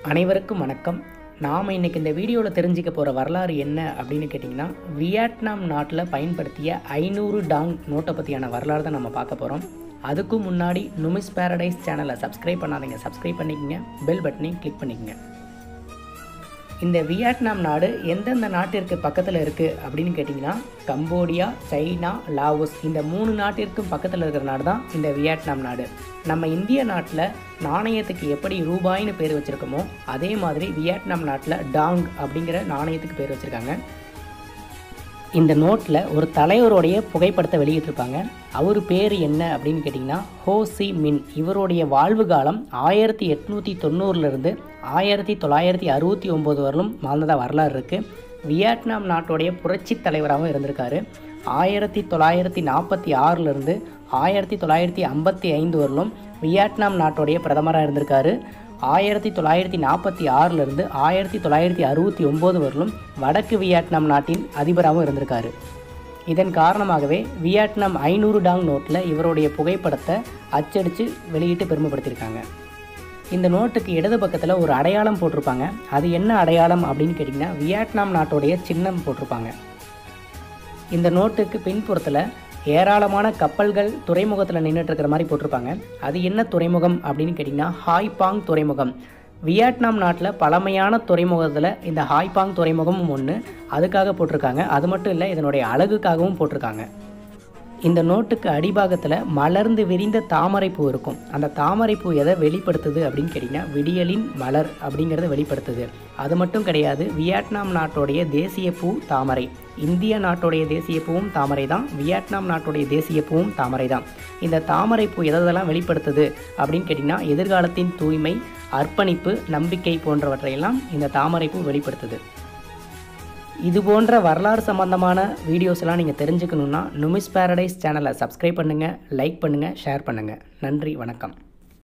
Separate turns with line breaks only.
அனைவருக்கும் வணக்கம் நாம் இன்னைக்கு இந்த வீடியோவில் தெரிஞ்சுக்க போகிற வரலாறு என்ன அப்படின்னு கேட்டிங்கன்னா வியட்நாம் நாட்டில் பயன்படுத்திய ஐநூறு டாங் நோட்டை பற்றியான வரலாறு தான் நம்ம பார்க்க போகிறோம் அதுக்கும் முன்னாடி நுமிஸ் பேரடைஸ் சேனலை சப்ஸ்கிரைப் பண்ணாதீங்க சப்ஸ்கிரைப் பண்ணிக்கங்க பெல் பட்டனையும் கிளிக் பண்ணிக்கங்க இந்த வியட்நாம் நாடு எந்தெந்த நாட்டிற்கு பக்கத்தில் இருக்குது அப்படின்னு கேட்டிங்கன்னா கம்போடியா சைனா லாவோஸ் இந்த மூணு நாட்டிற்கும் பக்கத்தில் இருக்கிற நாடு தான் இந்த வியட்நாம் நாடு நம்ம இந்திய நாட்டில் நாணயத்துக்கு எப்படி ரூபாய்னு பேர் வச்சுருக்கோமோ அதே மாதிரி வியட்நாம் நாட்டில் டாங் அப்படிங்கிற நாணயத்துக்கு பேர் வச்சுருக்காங்க இந்த நோட்டில் ஒரு தலைவருடைய புகைப்படத்தை வெளியிட்டிருப்பாங்க அவர் பேர் என்ன அப்படின்னு கேட்டிங்கன்னா ஹோ சி மின் இவருடைய வாழ்வு காலம் ஆயிரத்தி எட்நூற்றி தொண்ணூறுலேருந்து ஆயிரத்தி தொள்ளாயிரத்தி அறுபத்தி ஒம்பது வரலும் வாழ்ந்ததாக வரலாறு இருக்குது வியட்நாம் நாட்டுடைய புரட்சி தலைவராகவும் இருந்திருக்காரு ஆயிரத்தி தொள்ளாயிரத்தி நாற்பத்தி ஆறிலிருந்து ஆயிரத்தி தொள்ளாயிரத்தி ஐம்பத்தி ஐந்து வரலும் வியட்நாம் நாட்டுடைய பிரதமராக இருந்திருக்காரு ஆயிரத்தி தொள்ளாயிரத்தி நாற்பத்தி ஆறிலிருந்து ஆயிரத்தி தொள்ளாயிரத்தி அறுபத்தி ஒம்பது வரலும் வடக்கு வியட்நாம் நாட்டின் அதிபராகவும் இருந்திருக்காரு இதன் காரணமாகவே வியட்நாம் ஐநூறு டாங் நோட்டில் இவருடைய புகைப்படத்தை அச்சடித்து வெளியிட்டு பெருமைப்படுத்தியிருக்காங்க இந்த நோட்டுக்கு இடது பக்கத்தில் ஒரு அடையாளம் போட்டிருப்பாங்க அது என்ன அடையாளம் அப்படின்னு கேட்டிங்கன்னா வியட்நாம் நாட்டுடைய சின்னம் போட்டிருப்பாங்க இந்த நோட்டுக்கு பின்புறத்தில் ஏராளமான கப்பல்கள் துறைமுகத்தில் நின்றுட்டு இருக்கிற மாதிரி போட்டிருப்பாங்க அது என்ன துறைமுகம் அப்படின்னு கேட்டிங்கன்னா ஹாய்பாங் துறைமுகம் வியட்நாம் நாட்டில் பழமையான துறைமுகத்தில் இந்த ஹாய்பாங் துறைமுகமும் ஒன்று அதுக்காக போட்டிருக்காங்க அது மட்டும் இல்லை இதனுடைய அழகுக்காகவும் போட்டிருக்காங்க இந்த நோட்டுக்கு அடிபாகத்தில் மலர்ந்து விரிந்த தாமரைப்பூ இருக்கும் அந்த தாமரைப்பூ எதை வெளிப்படுத்துது அப்படின்னு கேட்டிங்கன்னா விடியலின் மலர் அப்படிங்கிறத வெளிப்படுத்துது அது மட்டும் கிடையாது வியட்நாம் நாட்டுடைய தேசிய பூ தாமரை இந்திய நாட்டுடைய தேசிய பூவும் தாமரை தான் வியட்நாம் நாட்டுடைய தேசிய பூவும் தாமரை தான் இந்த தாமரை பூ எதெல்லாம் வெளிப்படுத்துது அப்படின்னு கேட்டிங்கன்னா எதிர்காலத்தின் தூய்மை அர்ப்பணிப்பு நம்பிக்கை போன்றவற்றையெல்லாம் இந்த தாமரை பூ வெளிப்படுத்துது இது போன்ற வரலாறு சம்பந்தமான வீடியோஸ்லாம் நீங்கள் தெரிஞ்சுக்கணுன்னா நுமிஸ் பேரடைஸ் சேனலை சப்ஸ்கிரைப் பண்ணுங்கள் லைக் பண்ணுங்கள் ஷேர் பண்ணுங்கள் நன்றி வணக்கம்